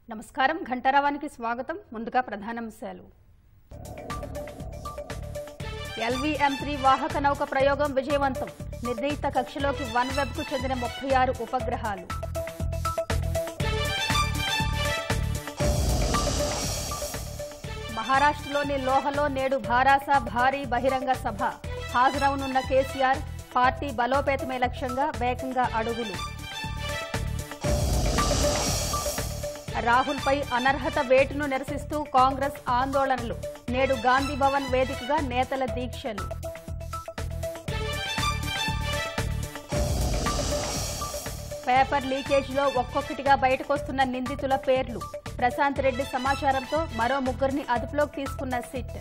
నమస్కారం ఘంటారావానికి స్వాగతం ముందుగా ప్రధానాంశాలు ఎల్వీఎం త్రీ వాహక నౌక ప్రయోగం విజయవంతం నిర్ణీత కక్షలోకి వన్ వెబ్ కు చెందిన ముప్పై ఆరు ఉపగ్రహాలు మహారాష్ట్రలోని లోహలో నేడు భారాస భారీ బహిరంగ సభ హాజరవనున్న కేసీఆర్ పార్టీ బలోపేతమే లక్ష్యంగా వేగంగా అడుగులు రాహుల్పై అనర్హత వేటును నిరసిస్తూ కాంగ్రెస్ ఆందోళనలు నేడు గాంధీ భవన్ వేదికగా నేతల దీక్షలు పేపర్ లీకేజ్లో ఒక్కొక్కటిగా బయటకొస్తున్న నిందితుల పేర్లు ప్రశాంత్ రెడ్డి సమాచారంతో మరో ముగ్గురిని అదుపులోకి తీసుకున్న సిట్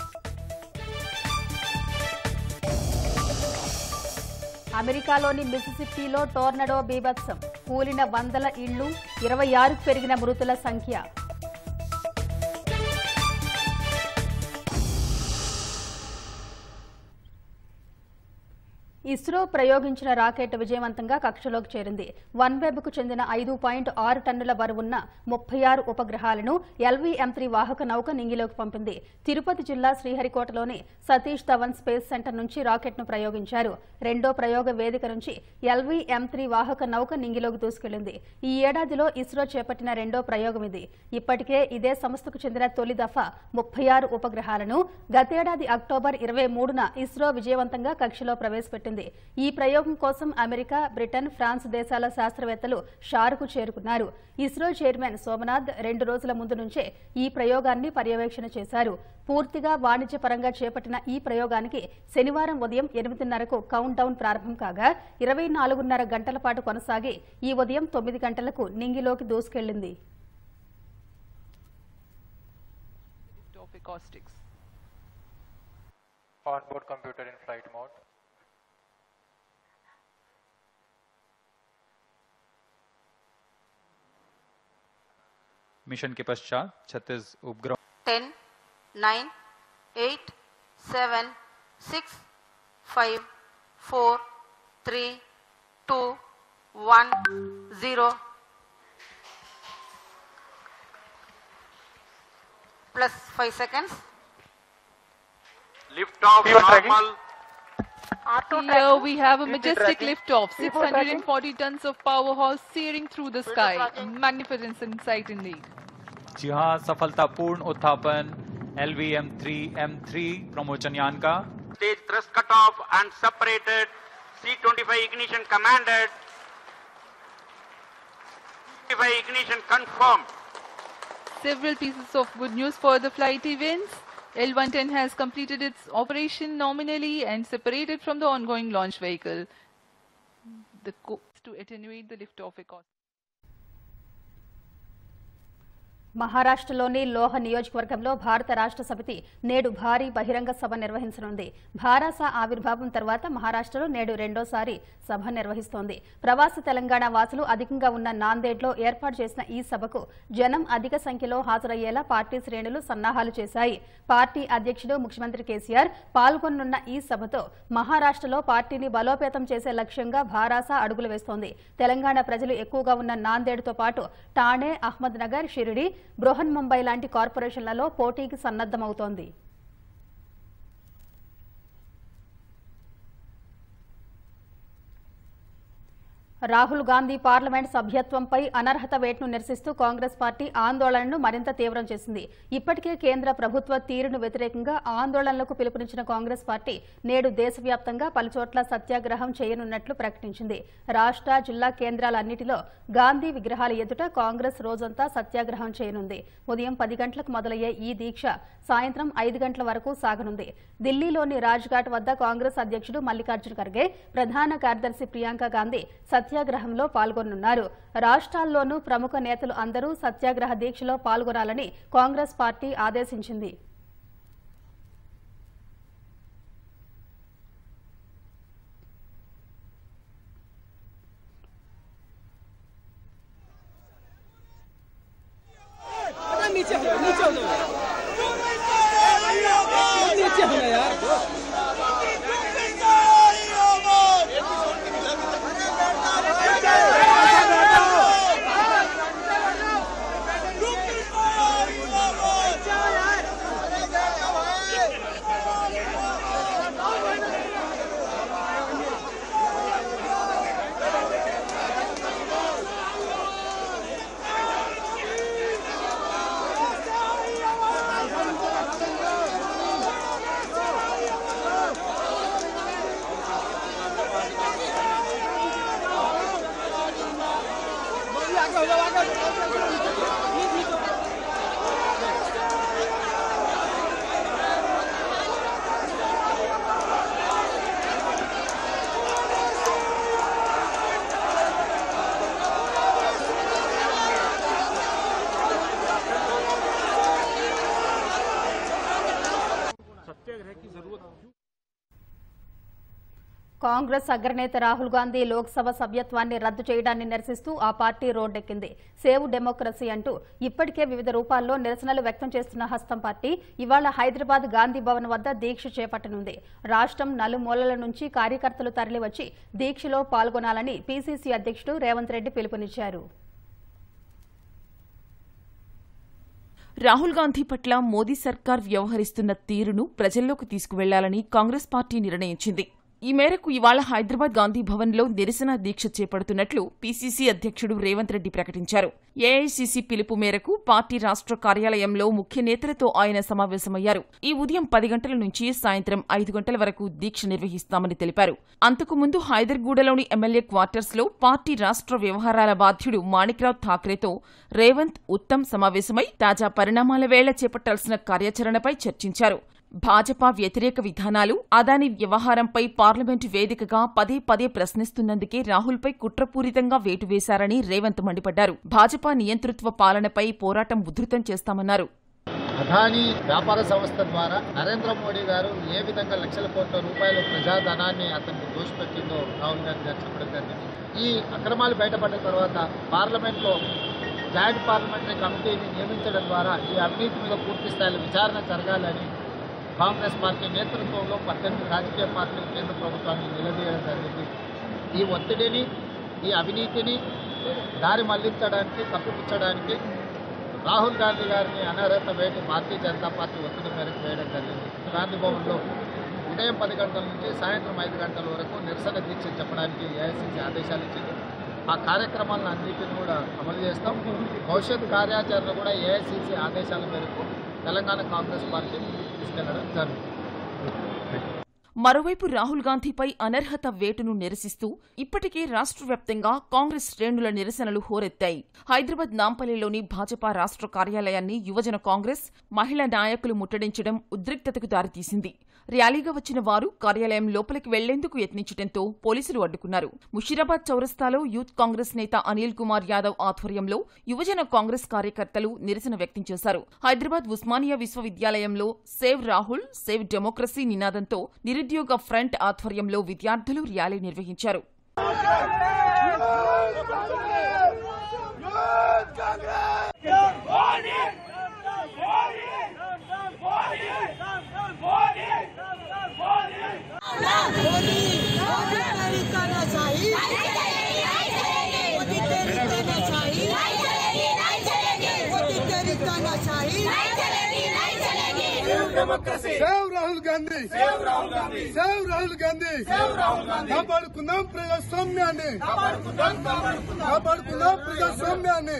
అమెరికాలోని మిసిసిప్పిలో టోర్నడో బీభత్సం కూలిన వందల ఇళ్లు ఇరవై ఆరుకు పెరిగిన మృతుల సంఖ్య ఇస్రో ప్రయోగించిన రాకెట్ విజయవంతంగా కక్షలోకి చేరింది వన్ వెబ్ కు చెందిన ఐదు పాయింట్ ఆరు టన్నుల బరువున్న ముప్పై ఆరు ఉపగ్రహాలను ఎల్వీఎం త్రీ వాహక నౌక నింగిలోకి పంపింది తిరుపతి జిల్లా శ్రీహరికోటలోని సతీష్ ధవన్ స్పేస్ సెంటర్ నుంచి రాకెట్ ను ప్రయోగించారు రెండో ప్రయోగ వేదిక నుంచి ఎల్వీఎం త్రీ వాహక నౌక నింగిలోకి దూసుకెళ్లింది ఈ ఏడాదిలో ఇస్రో చేపట్టిన రెండో ప్రయోగం ఇది ఇప్పటికే ఇదే సంస్థకు చెందిన తొలి దఫా ముప్పై ఆరు ఉపగ్రహాలను గతేడాది అక్టోబర్ ఇరవై మూడున ఇస్రో విజయవంతంగా కక్షలో ప్రవేశపెట్టింది ఈ ప్రయోగం కోసం అమెరికా బ్రిటన్ ఫ్రాన్స్ దేశాల శాస్త్రవేత్తలు షార్కు చేరుకున్నారు ఇస్రో చైర్మన్ సోమనాథ్ రెండు రోజుల ముందు నుంచే ఈ ప్రయోగాన్ని పర్యవేక్షణ చేశారు పూర్తిగా వాణిజ్యపరంగా చేపట్టిన ఈ ప్రయోగానికి శనివారం ఉదయం ఎనిమిదిన్నరకు కౌంట్ డౌన్ ప్రారంభం కాగా ఇరవై నాలుగున్నర గంటల పాటు కొనసాగి ఈ ఉదయం తొమ్మిది గంటలకు నింగిలోకి దూసుకెళ్లింది of acoustics. onboard computer in flight mode. Mission के पश्चात छत्तीस उपग्रह 10, 9, 8, 7, 6, 5, 4, 3, 2, 1, 0. Plus 5 seconds. Lift off People tracking. normal. Here we have a People majestic tracking. liftoff, People tracking. 640 tons of powerhouse searing through the sky. Magnificent sight indeed. जी हाँ सफलतापूर्ण उत्थापन L V M three M three प्रमोचन यान का Stage thrust cut off and separated. C25 ignition commanded. 25 ignition confirmed. Several pieces of good news for the flight events. L110 has completed its operation nominally and separated from the ongoing launch vehicle. The co- to attenuate the liftoff acoustics. మహారాష్ట్రలోని లోహ నియోజకవర్గంలో భారత రాష్ట్ర సమితి నేడు భారీ బహిరంగ సభ నిర్వహించనుంది భారాస ఆవిర్భావం తర్వాత మహారాష్ట్రలో నేడు రెండోసారి సభ నిర్వహిస్తోంది ప్రవాస తెలంగాణ వాసులు అధికంగా ఉన్న నాందేడ్లో ఏర్పాటు చేసిన ఈ సభకు జనం అధిక సంఖ్యలో హాజరయ్యేలా పార్టీ శ్రేణులు సన్నాహాలు చేశాయి పార్టీ అధ్యక్షుడు ముఖ్యమంత్రి కేసీఆర్ పాల్గొనున్న ఈ సభతో మహారాష్ట్రలో పార్టీని బలోపేతం చేసే లక్ష్యంగా భారాస అడుగులు వేస్తోంది తెలంగాణ ప్రజలు ఎక్కువగా ఉన్న నాందేడ్తో పాటు ఠాణే అహ్మద్ నగర్ షిరిడి బృహన్ ముంబై లాంటి కార్పొరేషన్లలో పోటీకి సన్నద్దమవుతోంది రాహుల్ గాంధీ పార్లమెంట్ సభ్యత్వంపై అనర్హత వేటును నిరసిస్తూ కాంగ్రెస్ పార్టీ ఆందోళనను మరింత తీవ్రం చేసింది ఇప్పటికే కేంద్ర ప్రభుత్వ తీరును వ్యతిరేకంగా ఆందోళనలకు పిలుపునిచ్చిన కాంగ్రెస్ పార్టీ నేడు దేశవ్యాప్తంగా పలుచోట్ల సత్యాగ్రహం చేయనున్నట్లు ప్రకటించింది రాష్ట్ర జిల్లా కేంద్రాలన్నిటిలో గాంధీ విగ్రహాల ఎదుట కాంగ్రెస్ రోజంతా సత్యాగ్రహం చేయనుంది ఉదయం పది గంటలకు మొదలయ్యే ఈ దీక్ష సాయంత్రం ఐదు గంటల వరకు సాగనుంది ఢిల్లీలోని రాజ్ఘాట్ వద్ద కాంగ్రెస్ అధ్యక్షుడు మల్లికార్జున ఖర్గే ప్రధాన కార్యదర్శి ప్రియాంక గాంధీ సత్యాగ్రహంలో పాల్గొనున్నారు రాష్ట్రాల్లోనూ ప్రముఖ నేతలు అందరూ సత్యాగ్రహ దీక్షలో పాల్గొనాలని కాంగ్రెస్ పార్టీ ఆదేశించింది नीचे हो नीचे हो जाओ नीचे हो यार Look కాంగ్రెస్ అగ్రనేత రాహుల్ గాంధీ లోక్సభ సభ్యత్వాన్ని రద్దు చేయడాన్ని నిరసిస్తూ ఆ పార్టీ రోడ్డెక్కింది సేవ్ డెమోక్రసీ అంటూ ఇప్పటికే వివిధ రూపాల్లో నిరసనలు వ్యక్తం చేస్తున్న హస్తం పార్టీ ఇవాళ హైదరాబాద్ గాంధీ భవన్ వద్ద దీక్ష చేపట్టనుంది రాష్ట్రం నలుమూలల నుంచి కార్యకర్తలు తరలివచ్చి దీక్షలో పాల్గొనాలని పీసీసీ అధ్యక్షుడు రేవంత్ రెడ్డి పిలుపునిచ్చారు రాహుల్ గాంధీ పట్ల మోదీ సర్కార్ వ్యవహరిస్తున్న తీరును ప్రజల్లోకి తీసుకువెళ్లాలని కాంగ్రెస్ పార్టీ నిర్ణయించింది ఈ మేరకు ఇవాళ హైదరాబాద్ గాంధీ భవన్లో నిరసన దీక్ష చేపడుతున్నట్లు పీసీసీ అధ్యక్షుడు రేవంత్ రెడ్డి ప్రకటించారు ఏఐసీసీ పిలుపు మేరకు పార్టీ రాష్ట్ర కార్యాలయంలో ముఖ్య నేతలతో ఆయన సమావేశమయ్యారు ఈ ఉదయం పది గంటల నుంచి సాయంత్రం ఐదు గంటల వరకు దీక్ష నిర్వహిస్తామని తెలిపారు అంతకుముందు హైదర్గూడలోని ఎమ్మెల్యే క్వార్టర్స్ లో పార్టీ రాష్ట్ర వ్యవహారాల బాధ్యుడు మాణిక్రావు ఠాక్రేతో రేవంత్ ఉత్తమ్ సమావేశమై తాజా పరిణామాల వేళ చేపట్టాల్సిన కార్యాచరణపై చర్చించారు భాజపా వ్యతిరేక విధానాలు అదాని వ్యవహారంపై పార్లమెంటు వేదికగా పదే పదే ప్రశ్నిస్తున్నందుకే రాహుల్పై కుట్రపూరితంగా వేటు వేశారని రేవంత్ మండిపడ్డారు భాజపా నియంతృత్వ పాలనపై పోరాటం ఉధృతం చేస్తామన్నారు అదానీ వ్యాపార సంస్థ ద్వారా నరేంద్ర మోడీ గారు ఏ విధంగా లక్షల కోట్ల రూపాయల ప్రజాధనాన్ని అతనికి దోషపెట్టిందో రాహుల్ గాంధీ గారు చెప్పడం జరిగింది ఈ అక్రమాలు బయటపడిన తర్వాత పార్లమెంట్లో జాయింట్ పార్లమెంటరీ కమిటీని నియమించడం ద్వారా ఈ అవినీతి మీద పూర్తి స్థాయిలో విచారణ జరగాలని కాంగ్రెస్ పార్టీ నేతృత్వంలో పద్దెనిమిది రాజకీయ పార్టీలు కేంద్ర ప్రభుత్వాన్ని నిలదీయడం జరిగింది ఈ ఒత్తిడిని ఈ అవినీతిని దారి మళ్లించడానికి కప్పిపుచ్చడానికి రాహుల్ గాంధీ గారిని అనర్హత వేటు భారతీయ జనతా పార్టీ ఒత్తిడి మేరకు వేయడం జరిగింది గాంధీ భవన్లో ఉదయం పది గంటల నుంచి సాయంత్రం ఐదు గంటల వరకు నిరసన దీక్ష చెప్పడానికి ఏఐసీసీ ఆదేశాలు ఇచ్చింది ఆ కార్యక్రమాలను అన్నింటిని కూడా అమలు చేస్తాం భవిష్యత్ కార్యాచరణ కూడా ఏఐసీసీ ఆదేశాల మేరకు తెలంగాణ కాంగ్రెస్ పార్టీ తీసుకెళ్లడం జరుగుతుంది మరోవైపు రాహుల్ గాంధీపై అనర్హత వేటును నిరసిస్తూ ఇప్పటికే రాష్ట్ర వ్యాప్తంగా కాంగ్రెస్ శ్రేణుల నిరసనలు హోరెత్తాయి హైదరాబాద్ నాంపల్లిలోని భాజపా రాష్ట్ర కార్యాలయాన్ని యువజన కాంగ్రెస్ మహిళా నాయకులు ముట్టడించడం ఉద్రిక్తతకు దారితీసింది ర్యాలీగా వచ్చిన వారు కార్యాలయం లోపలికి వెళ్లేందుకు యత్నించడంతో పోలీసులు అడ్డుకున్నారు ముషీరాబాద్ చౌరస్తాలో యూత్ కాంగ్రెస్ నేత అనిల్ కుమార్ యాదవ్ ఆధ్వర్యంలో యువజన కాంగ్రెస్ కార్యకర్తలు నిరసన వ్యక్తం చేశారు హైదరాబాద్ ఉస్మానియా విశ్వవిద్యాలయంలో సేవ్ రాహుల్ సేవ్ డెమోక్రసీ నినాదంతో నిరుద్యోగ ఫ్రంట్ ఆధ్వర్యంలో విద్యార్థులు ర్యాలీ నిర్వహించారు save Rahul Gandhi save Rahul Gandhi save Rahul Gandhi save Rahul Gandhi కాపాడుకుందాం ప్రజాస్వామ్యాన్ని కాపాడుకుందాం ప్రజాస్వామ్యాన్ని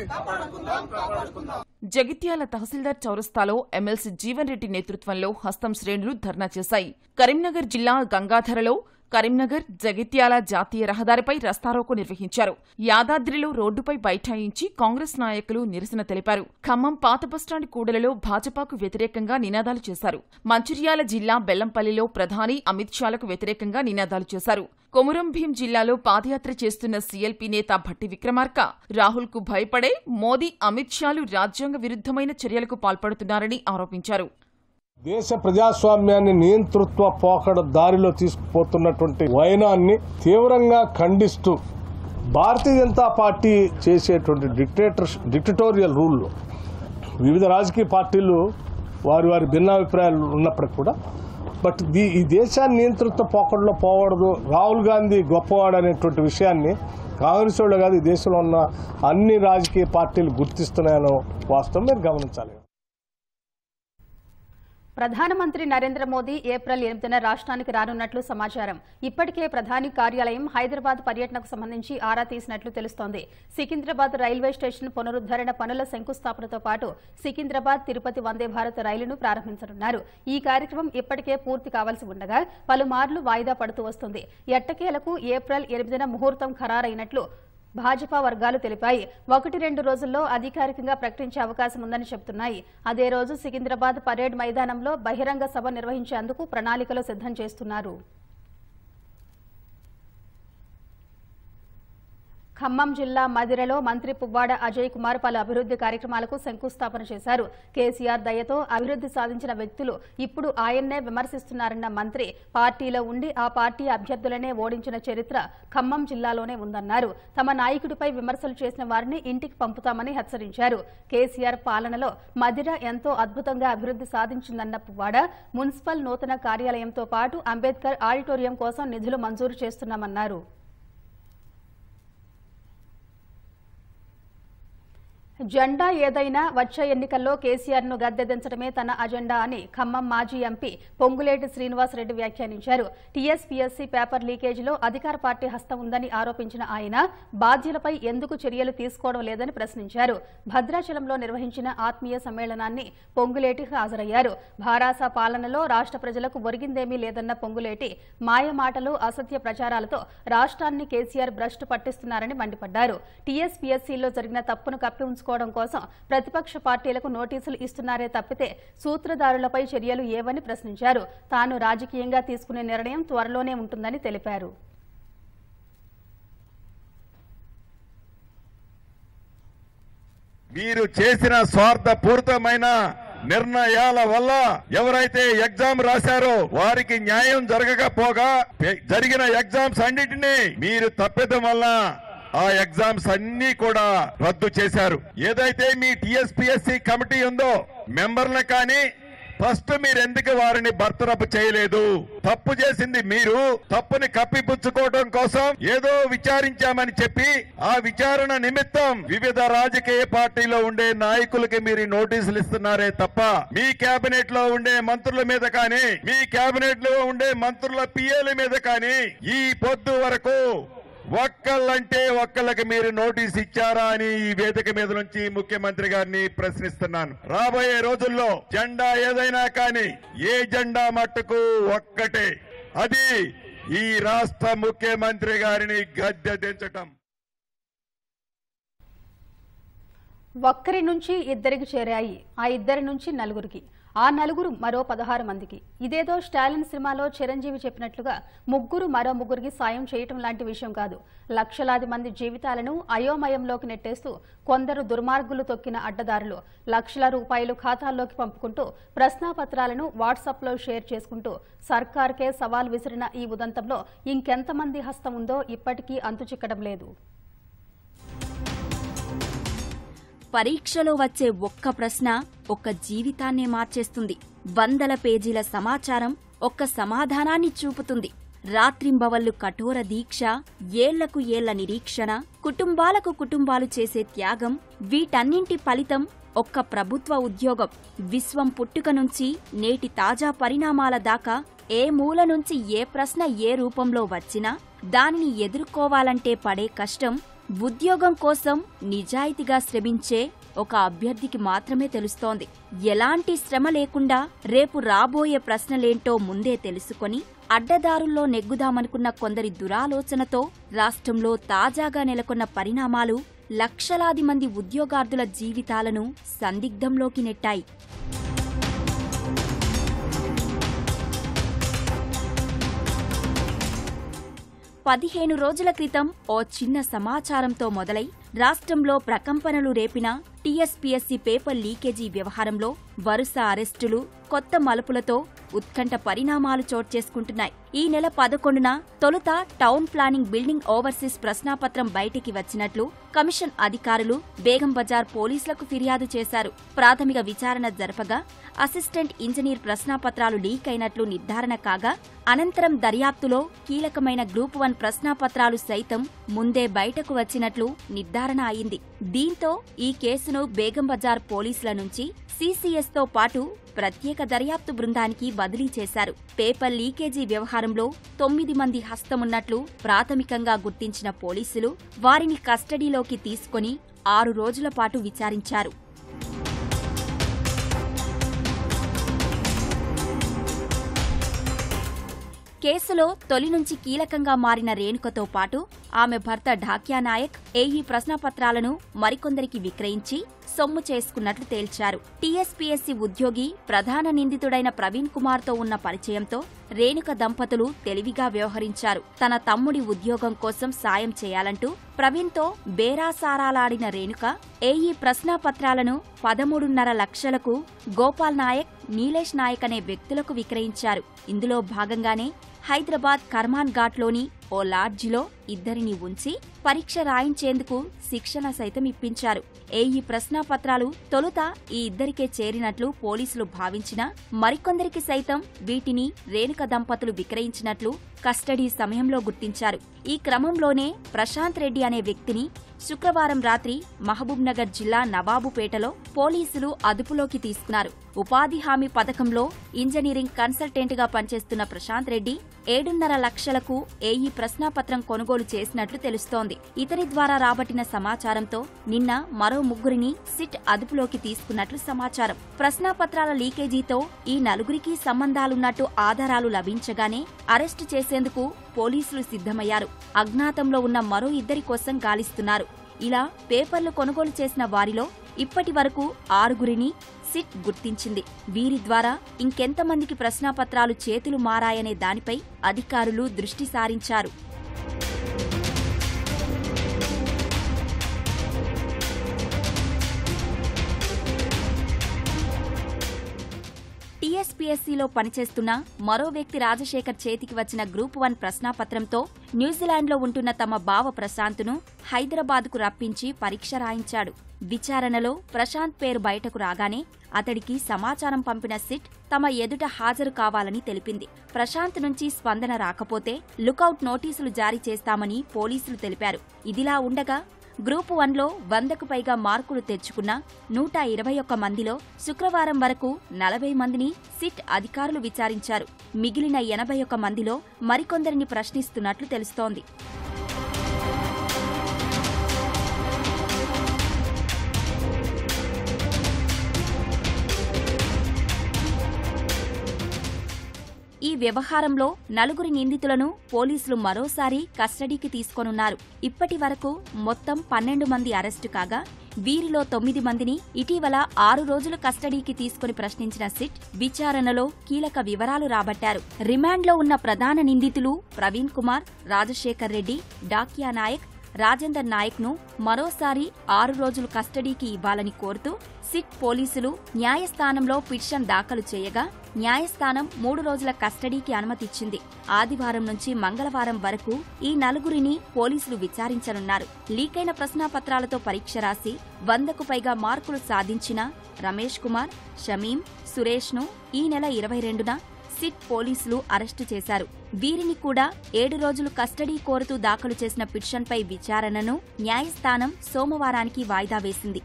జగిత్యాల తహసీల్దార్ చౌరస్తాలో ఎమ్మెల్సీ జీవన్ రెడ్డి నేతృత్వంలో హస్తం శ్రేణులు ధర్నా చేశాయి కరీంనగర్ జిల్లా గంగాధరలో కరీంనగర్ జగిత్యాల జాతీయ రహదారిపై రస్తారోకో నిర్వహించారు యాదాద్రిలో రోడ్డుపై బైఠాయించి కాంగ్రెస్ నాయకులు నిరసన తెలిపారు ఖమ్మం పాత బస్టాండ్ కూడలలో భాజపాకు వ్యతిరేకంగా నినాదాలు చేశారు మంచిర్యాల జిల్లా బెల్లంపల్లిలో ప్రధాని అమిత్ షాలకు వ్యతిరేకంగా నినాదాలు చేశారు కొమురం భీం జిల్లాలో పాదయాత్ర చేస్తున్న సీఎల్పీ నేత భట్టి విక్రమార్క రాహుల్ కు భయపడే మోదీ అమిత్ షాలు రాజ్యాంగ విరుద్ధమైన చర్యలకు పాల్పడుతున్నారని ఆరోపించారు దేశ ప్రజాస్వామ్యాన్ని నియంతృత్వ పోకడ దారిలో తీసుకుపోతున్నటువంటి వైనాన్ని తీవ్రంగా ఖండిస్తూ భారతీయ జనతా పార్టీ చేసేటువంటి డిక్టేటర్ డిక్టటోరియల్ రూల్ వివిధ రాజకీయ పార్టీలు వారి వారి భిన్నాభిప్రాయాలు ఉన్నప్పటికీ కూడా బట్ దీ ఈ దేశాన్ని నియంతృత్వ పోకడలో పోకూడదు రాహుల్ గాంధీ గొప్పవాడు అనేటువంటి విషయాన్ని కాంగ్రెస్ వాళ్ళు కాదు ఈ దేశంలో ఉన్న అన్ని రాజకీయ పార్టీలు గుర్తిస్తున్నాయనో వాస్తవం మీరు గమనించాలి ప్రధానమంత్రి నరేంద్ర మోదీ ఏప్రిల్ ఎనిమిదిన రాష్ట్రానికి రానున్నట్లు సమాచారం ఇప్పటికే ప్రధాని కార్యాలయం హైదరాబాద్ పర్యటనకు సంబంధించి ఆరా తీసినట్లు తెలుస్తోంది సికింద్రాబాద్ రైల్వే స్టేషన్ పునరుద్దరణ పనుల శంకుస్థాపనతో పాటు సికింద్రాబాద్ తిరుపతి వందే భారత్ రైలును ప్రారంభించనున్నారు ఈ కార్యక్రమం ఇప్పటికే పూర్తి కావాల్సి ఉండగా పలుమార్లు వాయిదా పడుతూ వస్తుంది ఎట్టకేలకు ఏప్రిల్ ఎనిమిదిన ముహూర్తం ఖరారైనట్లు భాజపా వర్గాలు తెలిపాయి ఒకటి రెండు రోజుల్లో అధికారికంగా ప్రకటించే అవకాశం ఉందని చెబుతున్నాయి అదే రోజు సికింద్రాబాద్ పరేడ్ మైదానంలో బహిరంగ సభ నిర్వహించేందుకు ప్రణాళికలు సిద్ధం చేస్తున్నారు ఖమ్మం జిల్లా మదిరలో మంత్రి పువ్వాడ అజయ్ కుమార్ పలు అభివృద్ధి కార్యక్రమాలకు శంకుస్థాపన చేశారు కేసీఆర్ దయతో అభివృద్ధి సాధించిన వ్యక్తులు ఇప్పుడు ఆయన్నే విమర్శిస్తున్నారన్న మంత్రి పార్టీలో ఉండి ఆ పార్టీ అభ్యర్థులనే ఓడించిన చరిత్ర ఖమ్మం జిల్లాలోనే ఉందన్నారు తమ నాయకుడిపై విమర్శలు చేసిన వారిని ఇంటికి పంపుతామని హెచ్చరించారు కేసీఆర్ పాలనలో మదిర ఎంతో అద్భుతంగా అభివృద్ధి సాధించిందన్న పువ్వాడ మున్సిపల్ నూతన కార్యాలయంతో పాటు అంబేద్కర్ ఆడిటోరియం కోసం నిధులు మంజూరు చేస్తున్నామన్నారు జెండా ఏదైనా వచ్చే ఎన్నికల్లో కేసీఆర్ ను గద్దెదించడమే తన అజెండా అని ఖమ్మం మాజీ ఎంపీ పొంగులేటి శ్రీనివాసరెడ్డి వ్యాఖ్యానించారు టీఎస్పీఎస్సీ పేపర్ లీకేజీలో అధికార పార్టీ హస్తం ఉందని ఆరోపించిన ఆయన బాధ్యులపై ఎందుకు చర్యలు తీసుకోవడం లేదని ప్రశ్నించారు భద్రాచలంలో నిర్వహించిన ఆత్మీయ సమ్మేళనాన్ని పొంగులేటి హాజరయ్యారు భారాస పాలనలో రాష్ట్ర ప్రజలకు ఒరిగిందేమీ లేదన్న పొంగులేటి మాయ మాటలు అసత్య ప్రచారాలతో రాష్ట్రాన్ని కేసీఆర్ భ్రష్టు పట్టిస్తున్నారని మండిపడ్డారు టీఎస్పీఎస్సీలో జరిగిన తప్పును కప్పి ఉంచుకోవడం కోసం ప్రతిపక్ష పార్టీలకు నోటీసులు ఇస్తున్నారే తప్పితే సూత్రధారులపై చర్యలు ఏవని ప్రశ్నించారు తాను రాజకీయంగా తీసుకునే నిర్ణయం త్వరలోనే ఉంటుందని తెలిపారు మీరు చేసిన స్వార్థపూరితమైన నిర్ణయాల వల్ల ఎవరైతే ఎగ్జామ్ రాశారో వారికి న్యాయం జరగకపోగా పె- జరిగిన ఎగ్జామ్స్ అన్నిటినీ మీరు తప్పిదం వల్ల ఆ ఎగ్జామ్స్ అన్ని కూడా రద్దు చేశారు ఏదైతే మీ టిఎస్పిఎస్సి కమిటీ ఉందో మెంబర్లు కానీ ఫస్ట్ మీరు ఎందుకు వారిని బర్తరఫ్ చేయలేదు తప్పు చేసింది మీరు తప్పుని కప్పిపుచ్చుకోవడం కోసం ఏదో విచారించామని చెప్పి ఆ విచారణ నిమిత్తం వివిధ రాజకీయ పార్టీలో ఉండే నాయకులకి మీరు నోటీసులు ఇస్తున్నారే తప్ప మీ కేబినెట్ లో ఉండే మంత్రుల మీద కానీ మీ కేబినెట్ లో ఉండే మంత్రుల పిఏల మీద కానీ ఈ పొద్దు వరకు ఒక్కళ్ళంటే ఒక్కళ్ళకి మీరు నోటీస్ ఇచ్చారా అని ఈ వేదిక మీద నుంచి ముఖ్యమంత్రి గారిని ప్రశ్నిస్తున్నాను రాబోయే రోజుల్లో జెండా ఏదైనా కానీ ఏ జెండా మట్టుకు ఒక్కటే అది ఈ రాష్ట్ర ముఖ్యమంత్రి గారిని గద్దె దించటం ఒక్కరి నుంచి ఇద్దరికి చేరాయి ఆ ఇద్దరి నుంచి నలుగురికి ఆ నలుగురు మరో పదహారు మందికి ఇదేదో స్టాలిన్ సినిమాలో చిరంజీవి చెప్పినట్లుగా ముగ్గురు మరో ముగ్గురికి సాయం చేయటం లాంటి విషయం కాదు లక్షలాది మంది జీవితాలను అయోమయంలోకి నెట్టేస్తూ కొందరు దుర్మార్గులు తొక్కిన అడ్డదారులు లక్షల రూపాయలు ఖాతాల్లోకి పంపుకుంటూ ప్రశ్నాపత్రాలను వాట్సాప్లో షేర్ చేసుకుంటూ సర్కార్కే సవాల్ విసిరిన ఈ ఉదంతంలో ఇంకెంతమంది హస్తం ఉందో ఇప్పటికీ అంతుచిక్కడం లేదు పరీక్షలో వచ్చే ఒక్క ప్రశ్న ఒక్క జీవితాన్నే మార్చేస్తుంది వందల పేజీల సమాచారం ఒక్క సమాధానాన్ని చూపుతుంది రాత్రింబవళ్లు కఠోర దీక్ష ఏళ్లకు ఏళ్ల నిరీక్షణ కుటుంబాలకు కుటుంబాలు చేసే త్యాగం వీటన్నింటి ఫలితం ఒక్క ప్రభుత్వ ఉద్యోగం విశ్వం పుట్టుక నుంచి నేటి తాజా పరిణామాల దాకా ఏ మూల నుంచి ఏ ప్రశ్న ఏ రూపంలో వచ్చినా దానిని ఎదుర్కోవాలంటే పడే కష్టం ఉద్యోగం కోసం నిజాయితీగా శ్రమించే ఒక అభ్యర్థికి మాత్రమే తెలుస్తోంది ఎలాంటి శ్రమ లేకుండా రేపు రాబోయే ప్రశ్నలేంటో ముందే తెలుసుకొని అడ్డదారుల్లో నెగ్గుదామనుకున్న కొందరి దురాలోచనతో రాష్ట్రంలో తాజాగా నెలకొన్న పరిణామాలు లక్షలాది మంది ఉద్యోగార్థుల జీవితాలను సందిగ్ధంలోకి నెట్టాయి పదిహేను రోజుల క్రితం ఓ చిన్న సమాచారంతో మొదలై రాష్ట్రంలో ప్రకంపనలు రేపిన టీఎస్పీఎస్సీ పేపర్ లీకేజీ వ్యవహారంలో వరుస అరెస్టులు కొత్త మలుపులతో ఉత్కంఠ పరిణామాలు చోటు చేసుకుంటున్నాయి ఈ నెల పదకొండున తొలుత టౌన్ ప్లానింగ్ బిల్డింగ్ ఓవర్సీస్ ప్రశ్నాపత్రం బయటికి వచ్చినట్లు కమిషన్ అధికారులు బేగం బజార్ పోలీసులకు ఫిర్యాదు చేశారు ప్రాథమిక విచారణ జరపగా అసిస్టెంట్ ఇంజనీర్ ప్రశ్నాపత్రాలు లీక్ అయినట్లు నిర్ధారణ కాగా అనంతరం దర్యాప్తులో కీలకమైన గ్రూప్ వన్ ప్రశ్నాపత్రాలు సైతం ముందే బయటకు వచ్చినట్లు నిర్ధారణ అయింది దీంతో ఈ కేసును బేగం బజార్ పోలీసుల నుంచి సీసీఎస్ తో పాటు ప్రత్యేక దర్యాప్తు బృందానికి బదిలీ చేశారు పేపర్ లీకేజీ వ్యవహారంలో తొమ్మిది మంది హస్తమున్నట్లు ప్రాథమికంగా గుర్తించిన పోలీసులు వారిని కస్టడీలోకి తీసుకొని ఆరు రోజుల పాటు విచారించారు కేసులో తొలి నుంచి కీలకంగా మారిన రేణుకతో పాటు ఆమె భర్త ఢాక్యా నాయక్ ఏఈ ప్రశ్నపత్రాలను మరికొందరికి విక్రయించి సొమ్ము చేసుకున్నట్లు తేల్చారు టీఎస్పీఎస్సీ ఉద్యోగి ప్రధాన నిందితుడైన ప్రవీణ్ కుమార్తో ఉన్న పరిచయంతో రేణుక దంపతులు తెలివిగా వ్యవహరించారు తన తమ్ముడి ఉద్యోగం కోసం సాయం చేయాలంటూ ప్రవీణ్తో బేరాసారాలాడిన రేణుక ఏఈ ప్రశ్నాపత్రాలను పదమూడున్నర లక్షలకు గోపాల్ నాయక్ నీలేష్ నాయక్ అనే వ్యక్తులకు విక్రయించారు ఇందులో భాగంగానే హైదరాబాద్ కర్మాన్ ఘాట్లోని ఓ లాడ్జిలో ఇద్దరిని ఉంచి పరీక్ష రాయించేందుకు శిక్షణ సైతం ఇప్పించారు ఏఈ ప్రశ్నాపత్రాలు తొలుత ఈ ఇద్దరికే చేరినట్లు పోలీసులు భావించినా మరికొందరికి సైతం వీటిని రేణుక దంపతులు విక్రయించినట్లు కస్టడీ సమయంలో గుర్తించారు ఈ క్రమంలోనే ప్రశాంత్ రెడ్డి అనే వ్యక్తిని శుక్రవారం రాత్రి మహబూబ్ నగర్ జిల్లా నవాబుపేటలో పోలీసులు అదుపులోకి తీసుకున్నారు ఉపాధి హామీ పథకంలో ఇంజనీరింగ్ కన్సల్టెంట్ గా పనిచేస్తున్న ప్రశాంత్ రెడ్డి ఏడున్నర లక్షలకు ఏఈ ప్రశ్నాపత్రం కొనుగోలు చేసినట్లు తెలుస్తోంది ఇతని ద్వారా రాబట్టిన సమాచారంతో నిన్న మరో ముగ్గురిని సిట్ అదుపులోకి తీసుకున్నట్లు సమాచారం ప్రశ్నాపత్రాల లీకేజీతో ఈ నలుగురికి సంబంధాలున్నట్టు ఆధారాలు లభించగానే అరెస్టు చేసేందుకు పోలీసులు సిద్ధమయ్యారు అజ్ఞాతంలో ఉన్న మరో ఇద్దరి కోసం గాలిస్తున్నారు ఇలా పేపర్లు కొనుగోలు చేసిన వారిలో ఇప్పటి వరకు ఆరుగురిని సిట్ గుర్తించింది వీరి ద్వారా ఇంకెంతమందికి ప్రశ్నాపత్రాలు చేతులు మారాయనే దానిపై అధికారులు దృష్టి సారించారు టీఎస్పీఎస్సీలో పనిచేస్తున్న మరో వ్యక్తి రాజశేఖర్ చేతికి వచ్చిన గ్రూప్ వన్ ప్రశ్నాపత్రంతో న్యూజిలాండ్లో ఉంటున్న తమ బావ ప్రశాంత్ను హైదరాబాద్కు రప్పించి పరీక్ష రాయించాడు విచారణలో ప్రశాంత్ పేరు బయటకు రాగానే అతడికి సమాచారం పంపిన సిట్ తమ ఎదుట హాజరు కావాలని తెలిపింది ప్రశాంత్ నుంచి స్పందన రాకపోతే లుకౌట్ నోటీసులు జారీ చేస్తామని పోలీసులు తెలిపారు ఇదిలా ఉండగా గ్రూప్ వన్లో వందకు పైగా మార్కులు తెచ్చుకున్న నూట ఇరవై ఒక్క మందిలో శుక్రవారం వరకు నలభై మందిని సిట్ అధికారులు విచారించారు మిగిలిన ఎనభై ఒక్క మందిలో మరికొందరిని ప్రశ్నిస్తున్నట్లు తెలుస్తోంది ఈ వ్యవహారంలో నలుగురి నిందితులను పోలీసులు మరోసారి కస్టడీకి తీసుకోనున్నారు ఇప్పటి వరకు మొత్తం పన్నెండు మంది అరెస్టు కాగా వీరిలో తొమ్మిది మందిని ఇటీవల ఆరు రోజులు కస్టడీకి తీసుకుని ప్రశ్నించిన సిట్ విచారణలో కీలక వివరాలు రాబట్టారు రిమాండ్లో ఉన్న ప్రధాన నిందితులు ప్రవీణ్ కుమార్ రాజశేఖర్ రెడ్డి డాక్యా నాయక్ రాజేందర్ నాయక్ ను మరోసారి ఆరు రోజులు కస్టడీకి ఇవ్వాలని కోరుతూ సిట్ పోలీసులు న్యాయస్థానంలో పిటిషన్ దాఖలు చేయగా న్యాయస్థానం మూడు రోజుల కస్టడీకి అనుమతిచ్చింది ఆదివారం నుంచి మంగళవారం వరకు ఈ నలుగురిని పోలీసులు విచారించనున్నారు లీకైన ప్రశ్నాపత్రాలతో పరీక్ష రాసి వందకు పైగా మార్కులు సాధించిన రమేష్ కుమార్ షమీం సురేష్ ను ఈ నెల ఇరవై రెండున సిట్ పోలీసులు అరెస్టు చేశారు వీరిని కూడా ఏడు రోజులు కస్టడీ కోరుతూ దాఖలు చేసిన పిటిషన్పై విచారణను న్యాయస్థానం సోమవారానికి వాయిదా వేసింది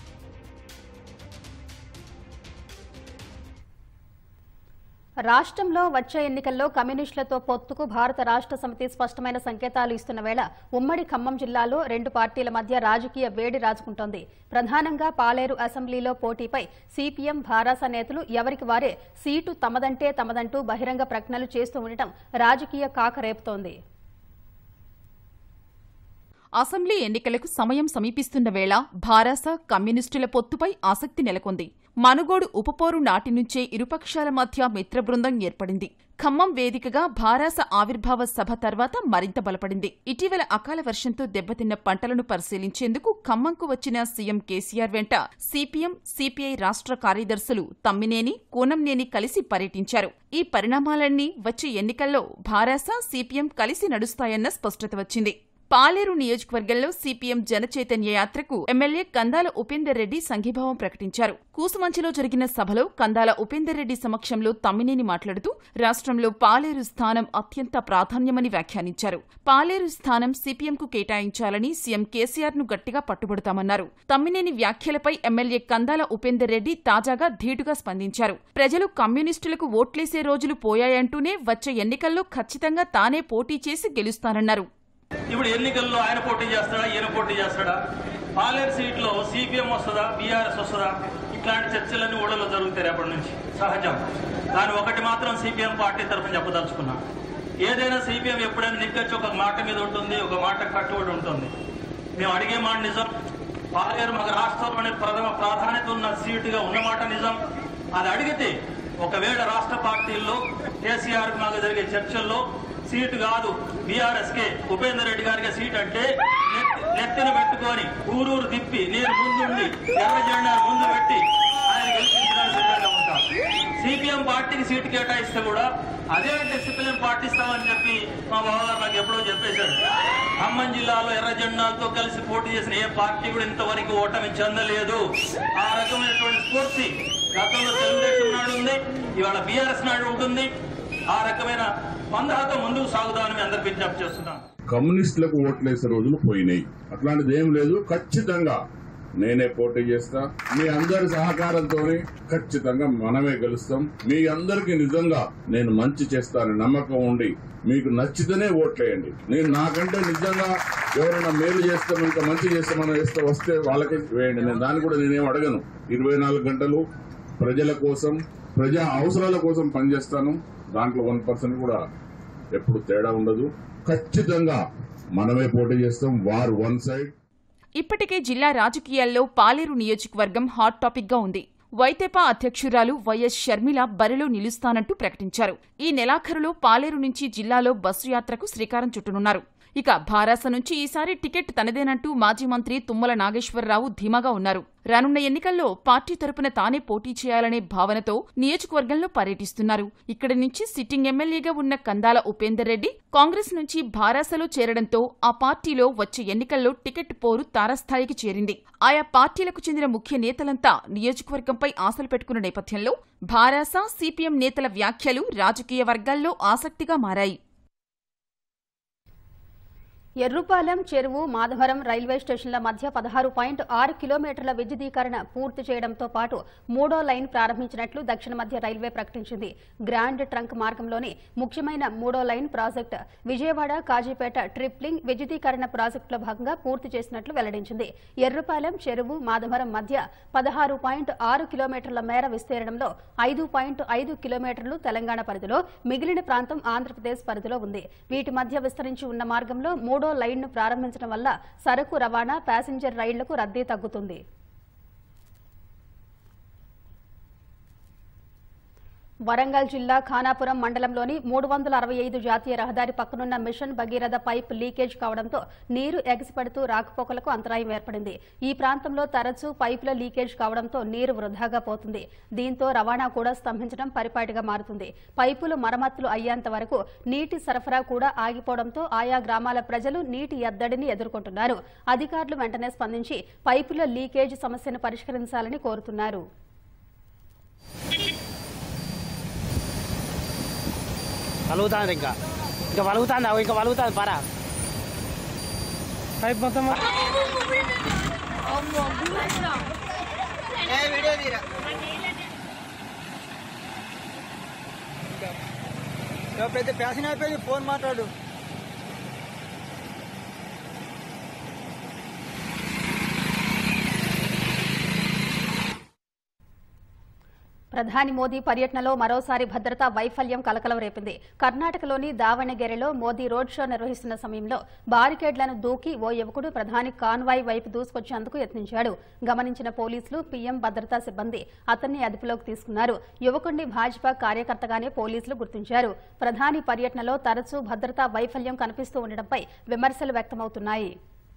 రాష్ట్రంలో వచ్చే ఎన్నికల్లో కమ్యూనిస్టులతో పొత్తుకు భారత రాష్ట్ర సమితి స్పష్టమైన సంకేతాలు ఇస్తున్న వేళ ఉమ్మడి ఖమ్మం జిల్లాలో రెండు పార్టీల మధ్య రాజకీయ వేడి రాజుకుంటోంది ప్రధానంగా పాలేరు అసెంబ్లీలో పోటీపై సిపిఎం భారాస నేతలు ఎవరికి వారే సీటు తమదంటే తమదంటూ బహిరంగ ప్రకటనలు చేస్తూ ఉండటం రాజకీయ కాక రేపుతోంది అసెంబ్లీ ఎన్నికలకు సమయం సమీపిస్తున్న వేళ భారాస కమ్యూనిస్టుల పొత్తుపై ఆసక్తి నెలకొంది మనుగోడు ఉపపోరు నాటి నుంచే ఇరుపక్షాల మధ్య మిత్రబృందం ఏర్పడింది ఖమ్మం వేదికగా భారాస ఆవిర్భావ సభ తర్వాత మరింత బలపడింది ఇటీవల అకాల వర్షంతో దెబ్బతిన్న పంటలను పరిశీలించేందుకు ఖమ్మంకు వచ్చిన సీఎం కేసీఆర్ వెంట సిపిఎం సిపిఐ రాష్ట్ర కార్యదర్శులు తమ్మినేని కూనంనేని కలిసి పర్యటించారు ఈ పరిణామాలన్నీ వచ్చే ఎన్నికల్లో భారాస సిపిఎం కలిసి నడుస్తాయన్న స్పష్టత వచ్చింది పాలేరు నియోజకవర్గంలో సిపిఎం జనచైతన్య యాత్రకు ఎమ్మెల్యే కందాల ఉపేందర్ రెడ్డి సంఘీభావం ప్రకటించారు కూసుమంచిలో జరిగిన సభలో కందాల ఉపేందర్ రెడ్డి సమక్షంలో తమ్మినేని మాట్లాడుతూ రాష్ట్రంలో పాలేరు స్థానం అత్యంత ప్రాధాన్యమని వ్యాఖ్యానించారు పాలేరు స్థానం సిపిఎంకు కేటాయించాలని సీఎం కేసీఆర్ ను గట్టిగా పట్టుబడతామన్నారు తమ్మినేని వ్యాఖ్యలపై ఎమ్మెల్యే కందాల ఉపేందర్ రెడ్డి తాజాగా ధీటుగా స్పందించారు ప్రజలు కమ్యూనిస్టులకు ఓట్లేసే రోజులు పోయాయంటూనే వచ్చే ఎన్నికల్లో ఖచ్చితంగా తానే పోటీ చేసి గెలుస్తానన్నారు ఇప్పుడు ఎన్నికల్లో ఆయన పోటీ చేస్తాడా ఈయన పోటీ చేస్తాడా పాలేరు సీట్లో సిపిఎం వస్తుందా బీఆర్ఎస్ వస్తుందా ఇట్లాంటి చర్చలన్నీ ఊళ్ళలో జరుగుతాయి రేపటి నుంచి సహజం కానీ ఒకటి మాత్రం సిపిఎం పార్టీ తరఫున చెప్పదలుచుకున్నా ఏదైనా సిపిఎం ఎప్పుడైనా నిక్కచ్చి ఒక మాట మీద ఉంటుంది ఒక మాట కట్టుబడి ఉంటుంది మేము అడిగే మాట నిజం పాలేరు మాకు రాష్ట్రంలోనే ప్రథమ ప్రాధాన్యత ఉన్న సీటుగా ఉన్నమాట నిజం అది అడిగితే ఒకవేళ రాష్ట్ర పార్టీల్లో కేసీఆర్ మాకు జరిగే చర్చల్లో సీటు కాదు బీఆర్ఎస్ కే ఉపేందర్ రెడ్డి గారికి సీట్ అంటే నెత్తి- నెత్తిన పెట్టుకొని ఊరూరు తిప్పి నేను ముందుండి ఎర్ర జెండా ముందు పెట్టి ఆయన గెలిపించడానికి సిద్ధంగా ఉంటాం సిపిఎం పార్టీకి సీటు కేటాయిస్తే కూడా అదే డిసిప్లిన్ పాటిస్తామని చెప్పి మా బావగారు నాకు ఎప్పుడో చెప్పేశాడు ఖమ్మం జిల్లాలో ఎర్ర జెండాలతో కలిసి పోటీ చేసిన ఏ పార్టీ కూడా ఇంతవరకు ఓటమి చెందలేదు ఆ రకమైనటువంటి స్ఫూర్తి గతంలో తెలుగుదేశం నాడు ఉంది ఇవాళ బీఆర్ఎస్ నాడు ఉంటుంది ఆ రకమైన పందాతో ముందుకు సాగుదామని మీ అందరికి విజ్ఞప్తి చేస్తున్నాను కమ్యూనిస్టులకు ఓట్లేసే రోజులు పోయినాయి అట్లాంటిది ఏం లేదు ఖచ్చితంగా నేనే పోటీ చేస్తా మీ అందరి సహకారంతో ఖచ్చితంగా మనమే గెలుస్తాం మీ అందరికి నిజంగా నేను మంచి చేస్తానని నమ్మకం ఉండి మీకు నచ్చితేనే ఓట్లేయండి నేను నాకంటే నిజంగా ఎవరైనా మేలు చేస్తాం ఇంకా మంచి చేస్తామని వేస్తే వస్తే వాళ్ళకే వేయండి నేను దాన్ని కూడా నేనేం అడగను ఇరవై నాలుగు గంటలు ప్రజల కోసం ప్రజా అవసరాల కోసం పనిచేస్తాను దాంట్లో వన్ పర్సెంట్ కూడా ఎప్పుడు తేడా ఉండదు ఖచ్చితంగా మనమే పోటీ చేస్తాం వార్ వన్ సైడ్ ఇప్పటికే జిల్లా రాజకీయాల్లో పాలేరు నియోజకవర్గం హాట్ టాపిక్ గా ఉంది వైతేపా అధ్యక్షురాలు వైఎస్ షర్మిల బరిలో నిలుస్తానంటూ ప్రకటించారు ఈ నెలాఖరులో పాలేరు నుంచి జిల్లాలో బస్సు యాత్రకు శ్రీకారం చుట్టనున్నారు ఇక భారాస నుంచి ఈసారి టికెట్ తనదేనంటూ మాజీ మంత్రి తుమ్మల నాగేశ్వరరావు ధీమాగా ఉన్నారు రానున్న ఎన్నికల్లో పార్టీ తరపున తానే పోటీ చేయాలనే భావనతో నియోజకవర్గంలో పర్యటిస్తున్నారు ఇక్కడి నుంచి సిట్టింగ్ ఎమ్మెల్యేగా ఉన్న కందాల ఉపేందర్ రెడ్డి కాంగ్రెస్ నుంచి భారాసలో చేరడంతో ఆ పార్టీలో వచ్చే ఎన్నికల్లో టికెట్ పోరు తారస్థాయికి చేరింది ఆయా పార్టీలకు చెందిన ముఖ్య నేతలంతా నియోజకవర్గంపై ఆశలు పెట్టుకున్న నేపథ్యంలో భారాస సిపిఎం నేతల వ్యాఖ్యలు రాజకీయ వర్గాల్లో ఆసక్తిగా మారాయి ఎర్రుపాలెం చెరువు మాధవరం రైల్వే స్టేషన్ల మధ్య పదహారు పాయింట్ ఆరు కిలోమీటర్ల విద్యుదీకరణ పూర్తి చేయడంతో పాటు మూడో లైన్ ప్రారంభించినట్లు దక్షిణ మధ్య రైల్వే ప్రకటించింది గ్రాండ్ ట్రంక్ మార్గంలోని ముఖ్యమైన మూడో line project Vijayawada Kazipet tripling విద్యుదీకరణ ప్రాజెక్టులో భాగంగా పూర్తి చేసినట్లు వెల్లడించింది ఎర్రుపాలెం చెరువు మాధవరం మధ్య పదహారు పాయింట్ ఆరు కిలోమీటర్ల మేర విస్తీర్ణంలో ఐదు పాయింట్ ఐదు కిలోమీటర్లు తెలంగాణ పరిధిలో మిగిలిన ప్రాంతం ఆంధ్రప్రదేశ్ పరిధిలో ఉంది వీటి మధ్య విస్తరించి ఉన్న మార్గంలో మూడో లైన్ను ప్రారంభించడం వల్ల సరకు రవాణా ప్యాసింజర్ రైళ్లకు రద్దీ తగ్గుతుంది వరంగల్ జిల్లా ఖానాపురం మండలంలోని మూడు వందల అరవై ఐదు జాతీయ రహదారి పక్కనున్న మిషన్ భగీరథ పైప్ లీకేజ్ కావడంతో నీరు ఎగసిపడుతూ రాకపోకలకు అంతరాయం ఏర్పడింది ఈ ప్రాంతంలో తరచూ పైపుల లీకేజ్ కావడంతో నీరు వృధాగా పోతుంది దీంతో రవాణా కూడా స్తంభించడం పరిపాటిగా మారుతుంది పైపులు మరమ్మతులు అయ్యేంత వరకు నీటి సరఫరా కూడా ఆగిపోవడంతో ఆయా గ్రామాల ప్రజలు నీటి ఎద్దడిని ఎదుర్కొంటున్నారు అధికారులు వెంటనే స్పందించి పైపుల లీకేజ్ సమస్యను పరిష్కరించాలని కోరుతున్నారు వలుగుతాంది ఇంకా ఇంకా వలుగుతాంది అవి ఇంకా వలుగుతాంది పరా పైప్ మొత్తం పెద్ద ప్యాషన్ అయిపోయింది ఫోన్ మాట్లాడు ప్రధాని మోదీ పర్యటనలో మరోసారి భద్రతా వైఫల్యం కలకలం రేపింది కర్ణాటకలోని దావణగెరెలో మోదీ రోడ్ షో నిర్వహిస్తున్న సమయంలో బారికేడ్లను దూకి ఓ యువకుడు ప్రధాని కాన్వాయ్ వైపు దూసుకొచ్చేందుకు యత్నించాడు గమనించిన పోలీసులు పీఎం భద్రతా సిబ్బంది అతన్ని అదుపులోకి తీసుకున్నారు యువకుడిని భాజపా కార్యకర్తగానే పోలీసులు గుర్తించారు ప్రధాని పర్యటనలో తరచూ భద్రతా వైఫల్యం కనిపిస్తూ ఉండడంపై విమర్శలు వ్యక్తమవుతున్నాయి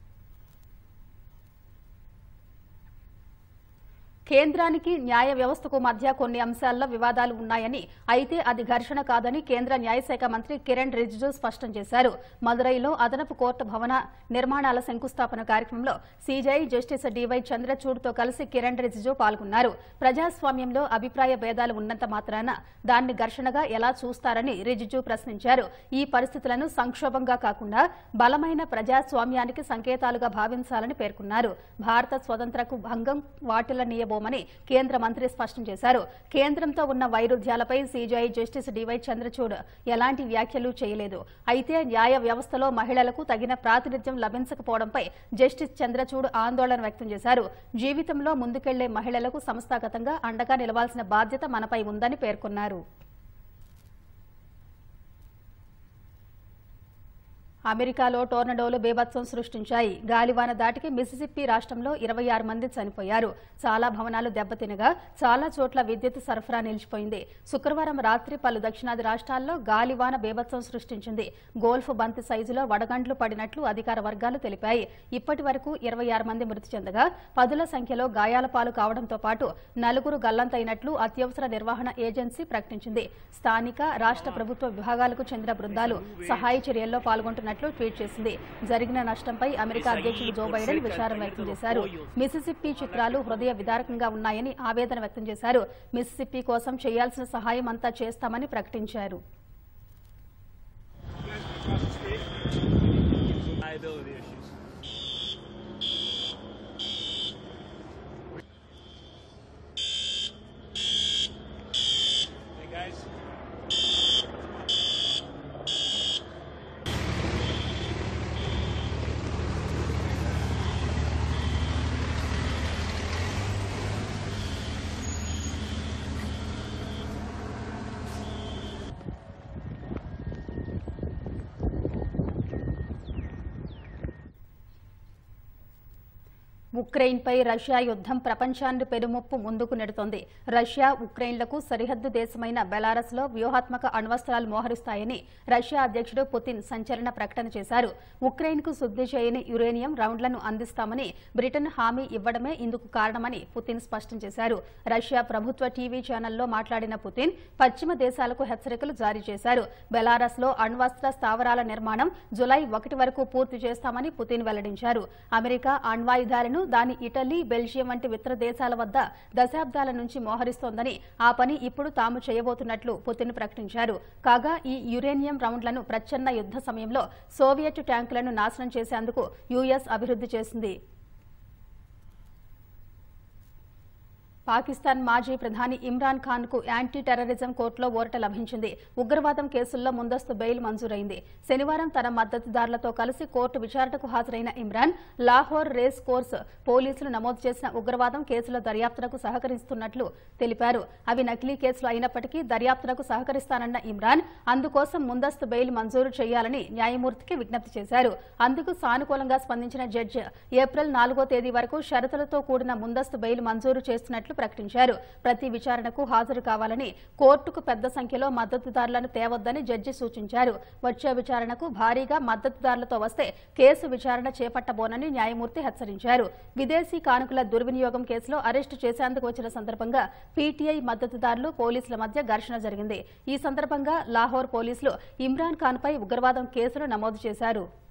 కేంద్రానికి న్యాయ వ్యవస్థకు మధ్య కొన్ని అంశాల్లో వివాదాలు ఉన్నాయని అయితే అది ఘర్షణ కాదని కేంద్ర న్యాయశాఖ మంత్రి కిరణ్ రిజిజు స్పష్టం చేశారు మదురైలో అదనపు కోర్టు భవన నిర్మాణాల శంకుస్థాపన కార్యక్రమంలో సీజై జస్టిస్ డివై చంద్రచూడ్తో కలిసి కిరణ్ రిజిజు పాల్గొన్నారు ప్రజాస్వామ్యంలో అభిప్రాయ భేదాలు ఉన్నంత మాత్రాన దాన్ని ఘర్షణగా ఎలా చూస్తారని రిజిజు ప్రశ్నించారు ఈ పరిస్థితులను సంక్షోభంగా కాకుండా బలమైన ప్రజాస్వామ్యానికి సంకేతాలుగా భావించాలని పేర్కొన్నారు భారత స్వతంత్రకు భంగం వాటిల్లనీయబోమని కేంద్ర మంత్రి స్పష్టం చేశారు కేంద్రంతో ఉన్న వైరుధ్యాలపై సీజీఐ జస్టిస్ డివై చంద్రచూడ్ ఎలాంటి వ్యాఖ్యలు చేయలేదు అయితే న్యాయ వ్యవస్థలో మహిళలకు తగిన ప్రాతినిధ్యం లభించకపోవడంపై జస్టిస్ చంద్రచూడ్ ఆందోళన వ్యక్తం చేశారు జీవితంలో ముందుకెళ్లే మహిళలకు సంస్థాగతంగా అండగా నిలవాల్సిన బాధ్యత మనపై ఉందని పేర్కొన్నారు అమెరికాలో టోర్నడోలు బీభత్సం సృష్టించాయి గాలివాన దాటికి మిసిసిప్పి రాష్ట్రంలో ఇరవై ఆరు మంది చనిపోయారు చాలా భవనాలు దెబ్బతినగా చాలా చోట్ల విద్యుత్ సరఫరా నిలిచిపోయింది శుక్రవారం రాత్రి పలు దక్షిణాది రాష్ట్రాల్లో గాలివాన బీభత్సం సృష్టించింది గోల్ఫ్ బంతి సైజులో వడగండ్లు పడినట్లు అధికార వర్గాలు తెలిపాయి ఇప్పటి వరకు ఇరవై ఆరు మంది మృతి చెందగా పదుల సంఖ్యలో గాయాల పాలు కావడంతో పాటు నలుగురు గల్లంతైనట్లు అత్యవసర నిర్వహణ ఏజెన్సీ ప్రకటించింది స్థానిక రాష్ట్ర ప్రభుత్వ విభాగాలకు చెందిన బృందాలు సహాయ చర్యల్లో పాల్గొంటున్నట్లు ట్వీట్ చేసింది జరిగిన నష్టంపై అమెరికా అధ్యక్షుడు జో బైడెన్ విచారం వ్యక్తం చేశారు మిసిసిప్పి చిత్రాలు హృదయ విదారకంగా ఉన్నాయని ఆవేదన వ్యక్తం చేశారు మిసిసిప్పి కోసం చేయాల్సిన సహాయం అంతా చేస్తామని ప్రకటించారు Liability issues. Hey guys. ఉక్రెయిన్పై రష్యా యుద్ధం ప్రపంచాన్ని పెనుముప్పు ముందుకు నెడుతోంది రష్యా ఉక్రెయిన్లకు సరిహద్దు దేశమైన బెలారస్లో వ్యూహాత్మక అణ్వస్త్రాలు మోహరిస్తాయని రష్యా అధ్యక్షుడు పుతిన్ సంచలన ప్రకటన చేశారు ఉక్రెయిన్కు శుద్ధి చేయని యురేనియం రౌండ్లను అందిస్తామని బ్రిటన్ హామీ ఇవ్వడమే ఇందుకు కారణమని పుతిన్ స్పష్టం చేశారు రష్యా ప్రభుత్వ టీవీ ఛానల్లో మాట్లాడిన పుతిన్ పశ్చిమ దేశాలకు హెచ్చరికలు జారీ చేశారు బెలారస్లో అణ్వస్త్ర స్థావరాల నిర్మాణం జులై ఒకటి వరకు పూర్తి చేస్తామని పుతిన్ వెల్లడించారు అమెరికా అణ్వాయుధాలను దాని ఇటలీ బెల్జియం వంటి ఇతర దేశాల వద్ద దశాబ్దాల నుంచి మోహరిస్తోందని ఆ పని ఇప్పుడు తాము చేయబోతున్నట్లు పుతిన్ ప్రకటించారు కాగా ఈ యురేనియం రౌండ్లను ప్రచ్ఛన్న యుద్ధ సమయంలో సోవియట్ ట్యాంకులను నాశనం చేసేందుకు యుఎస్ అభివృద్ధి చేసింది పాకిస్తాన్ మాజీ ప్రధాని ఇమ్రాన్ ఖాన్ కు యాంటీ టెర్రరిజం కోర్టులో ఊరట లభించింది ఉగ్రవాదం కేసుల్లో ముందస్తు బెయిల్ మంజూరైంది శనివారం తన మద్దతుదారులతో కలిసి కోర్టు విచారణకు హాజరైన ఇమ్రాన్ లాహోర్ రేస్ కోర్స్ పోలీసులు నమోదు చేసిన ఉగ్రవాదం కేసుల దర్యాప్తునకు సహకరిస్తున్నట్లు తెలిపారు అవి నకిలీ కేసులు అయినప్పటికీ దర్యాప్తునకు సహకరిస్తానన్న ఇమ్రాన్ అందుకోసం ముందస్తు బెయిల్ మంజూరు చేయాలని న్యాయమూర్తికి విజ్ఞప్తి చేశారు అందుకు సానుకూలంగా స్పందించిన జడ్జి ఏప్రిల్ నాలుగో తేదీ వరకు షరతులతో కూడిన ముందస్తు బెయిల్ మంజూరు చేస్తున్నట్లు ప్రకటించారు ప్రతి విచారణకు హాజరు కావాలని కోర్టుకు పెద్ద సంఖ్యలో మద్దతుదారులను తేవద్దని జడ్జి సూచించారు వచ్చే విచారణకు భారీగా మద్దతుదారులతో వస్తే కేసు విచారణ చేపట్టబోనని న్యాయమూర్తి హెచ్చరించారు విదేశీ కానుకల దుర్వినియోగం కేసులో అరెస్టు చేసేందుకు వచ్చిన సందర్భంగా పీటీఐ మద్దతుదారులు పోలీసుల మధ్య ఘర్షణ జరిగింది ఈ సందర్భంగా లాహోర్ పోలీసులు ఇమ్రాన్ ఖాన్ పై ఉగ్రవాదం కేసులు నమోదు చేశారు